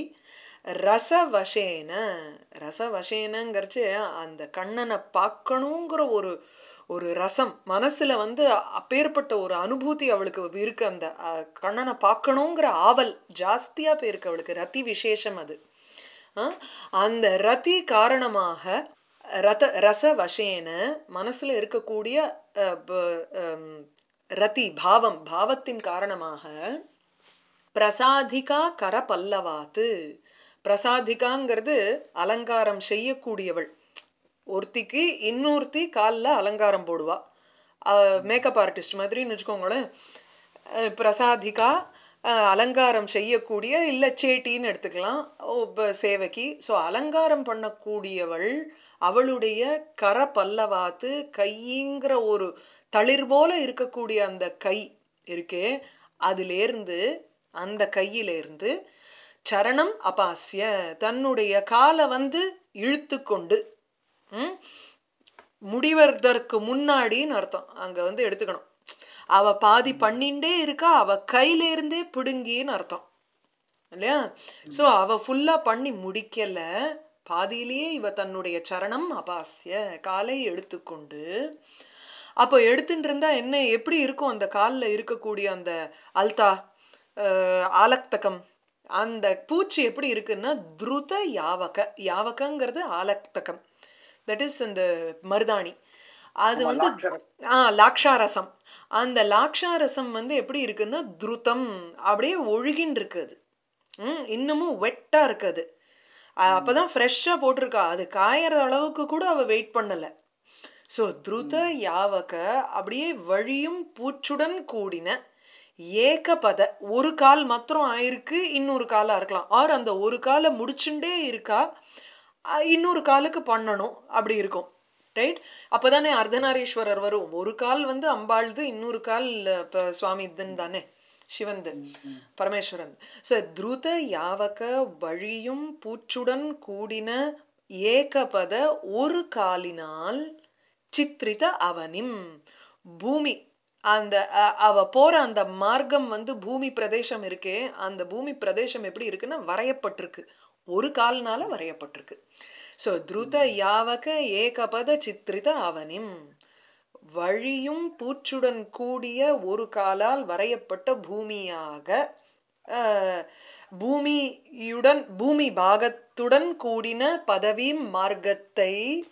ரசவசேன ரசவசேனங்கிறச்சு அந்த கண்ணனை பார்க்கணுங்கிற ஒரு ஒரு ரசம் மனசுல வந்து அப்பேற்பட்ட ஒரு அனுபூதி அவளுக்கு இருக்கு அந்த அஹ், கண்ணனை பார்க்கணுங்கிற ஆவல் ஜாஸ்தியா போயிருக்கு அவளுக்கு ரதி விசேஷம் அது அஹ், அந்த ரதி காரணமாக ரத ரசவசேன மனசுல இருக்கக்கூடிய அஹ், ப- ஹம், ரதி பாவம் பாவத்தின் காரணமாக பிரசாதிகா கர பல்லவாத்து பிரசாதிகாங்கிறது அலங்காரம் செய்யக்கூடியவள் ஒருத்திக்கு இன்னொருத்தி காலில் அலங்காரம் போடுவா மேக்கப் ஆர்டிஸ்ட் மாதிரின்னு வச்சுக்கோங்களேன் அஹ் பிரசாதிகா அஹ் அலங்காரம் செய்யக்கூடிய இல்லை சேட்டின்னு எடுத்துக்கலாம் ஓ, ப- சேவகி ஸோ அலங்காரம் பண்ணக்கூடியவள் அவளுடைய கர பல்லவாத்து கைங்கிற ஒரு தளிர் போல இருக்கக்கூடிய அந்த கை இருக்கே அதிலேருந்து அந்த கையிலேருந்து சரணம் அபாஸ்ய தன்னுடைய காலை வந்து இழுத்து கொண்டு ம்? முடிவதற்கு முன்னாடின்னு அர்த்தம் அங்க வந்து எடுத்துக்கணும் அவ பாதி பண்ணிண்டே இருக்கா அவ கையில இருந்தே பிடுங்கின்னு அர்த்தம் இல்லையா சோ அவ ஃபுல்லா பண்ணி முடிக்கல பாதியிலேயே இவ தன்னுடைய சரணம் அபாஸ்ய காலை எடுத்துக்கொண்டு அப்போ எடுத்துட்டு இருந்தா என்ன எப்படி இருக்கும் அந்த கால்ல இருக்கக்கூடிய அந்த அல்தா அஹ், ஆலக்தகம் அந்த பூச்சி எப்படி இருக்குன்னா துருத யாவக யாவகங்கிறது ஆலக்தகம் தட் இஸ் அந்த மருதாணி அது ஆமா, வந்து லாட்சரம். ஆ லாக்ஷாரசம் அந்த லாக்ஷாரசம் வந்து எப்படி இருக்குன்னா துருதம் அப்படியே ஒழுகின்னு இருக்குது ம் இன்னமும் வெட்டா இருக்குது அஹ் அப்பதான் ஃப்ரெஷ்ஷா போட்டிருக்கா அது காயற அளவுக்கு கூட அவ வெயிட் பண்ணல சோ துருத யாவக அப்படியே வழியும் பூச்சுடன் கூடின ஏகபத ஒரு கால் மாத்திரம் ஆயிருக்கு இன்னொரு காலா இருக்கலாம் ஆர் அந்த ஒரு காலை முடிச்சுண்டே இருக்கா அஹ் இன்னொரு காலுக்கு பண்ணணும் அப்படி இருக்கும் ரைட் அப்பதானே அர்த்தநாரீஸ்வரர் வரும் ஒரு கால் வந்து அம்பாள்து இன்னொரு கால் அஹ், இப்ப சுவாமி இதுன்னு தானே சிவந்து பரமேஸ்வரன் சோ துருத யாவக வழியும் பூச்சுடன் கூடின ஏகபத ஒரு காலினால் சித்ரித அவனிம் பூமி அந்த அ- அவ போற அந்த மார்க்கம் வந்து பூமி பிரதேசம் இருக்கே அந்த பூமி பிரதேசம் எப்படி இருக்குன்னா வரையப்பட்டிருக்கு ஒரு கால்னால வரையப்பட்டிருக்கு சோ துருத யாவக ஏகபத சித்ரித அவனிம் வழியும் பூச்சுடன் கூடிய ஒரு காலால் வரையப்பட்ட பூமியாக அஹ், பூமியுடன் பூமி பாகத்துடன் கூடின பதவீம் மார்க்கத்தை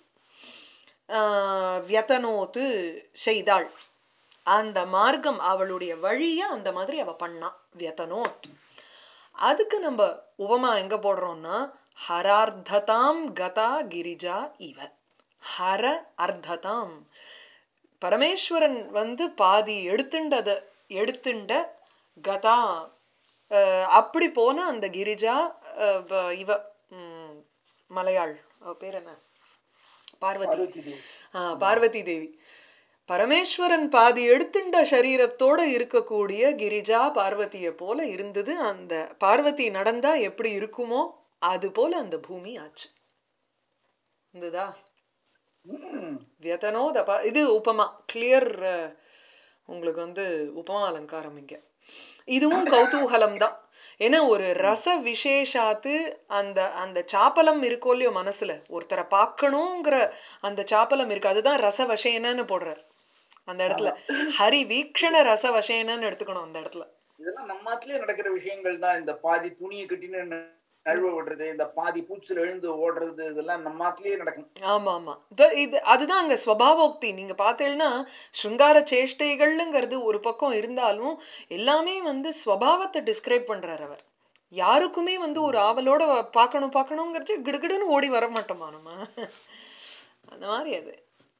ஆஹ், வியதனோத்து செய்தாள் அந்த மார்க்கம் அவளுடைய வழிய அந்த மாதிரி அவ பண்ணா வியதனோத் அதுக்கு நம்ம உவமா எங்க போடுறோம்னா ஹரார்த்ததாம் கதா கிரிஜா இவ ஹர அர்த்ததாம் பரமேஸ்வரன் வந்து பாதி எடுத்துண்டத எடுத்துண்ட கதா அஹ், அப்படி போன அந்த கிரிஜா அஹ், வ- இவ ம், மலையாள் அவ பேர் என்ன பார்வதி பார்வதி தேவி ஆ, பார்வதி தேவி பரமேஸ்வரன் பாதி எடுத்துண்ட சரீரத்தோட இருக்கக்கூடிய கிரிஜா பார்வதிய போல இருந்தது அந்த பார்வதி நடந்தா எப்படி இருக்குமோ அது போல அந்த பூமி ஆச்சு இருந்ததா ம். வியதனோதபா இது உபமா கிளியர் உங்களுக்கு வந்து உபமா அலங்காரம் இங்க இதுவும் கௌதூகலம் தான் ஏன்னா ஒரு ரச விசேஷாத்து அந்த அந்த சாப்பலம் இருக்கோ இல்லையோ மனசுல ஒருத்தரை பார்க்கணுங்கிற அந்த சாப்பலம் இருக்கு அதுதான் ரச வசேனன்னு போடுறார் அந்த இடத்துல ஹரி வீக்ஷண ரச வசேனன்னு எடுத்துக்கணும் அந்த இடத்துல இதெல்லாம் நம்ம நாட்டிலேயே நடக்கிற விஷயங்கள் தான் இந்த பாதி துணியை கட்டின்னு நழுவ விடுறது இந்த பாதி பூச்சில் எழுந்து ஓடுறது இதெல்லாம் நம்ம நாட்டிலேயே நடக்கும் ஆமா ஆமா இப்ப இது அதுதான் அங்க ஸ்வபாவோக்தி நீங்க பார்த்தீங்கன்னா ஸ்ருங்கார சேஷ்டைகள்ங்கிறது ஒரு பக்கம் இருந்தாலும் எல்லாமே வந்து ஸ்வபாவத்தை டிஸ்கிரைப் பண்றாரு அவர் யாருக்குமே வந்து ஒரு ஆவலோட வ- பார்க்கணும் பார்க்கணுங்கிறது கிடுகிடுன்னு ஓடி வர மாட்டோமா நம்ம அந்த மாதிரி அது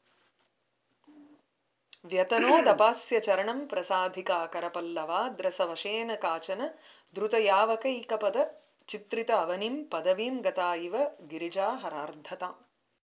व्यतनोदपास्य चरणं प्रसाधिका करपल्लवा द्रसवशेन काचन द्रुतयावकैकपद चित्रित अवनिं पदवीं गता इव गिरिजा हरार्धताम्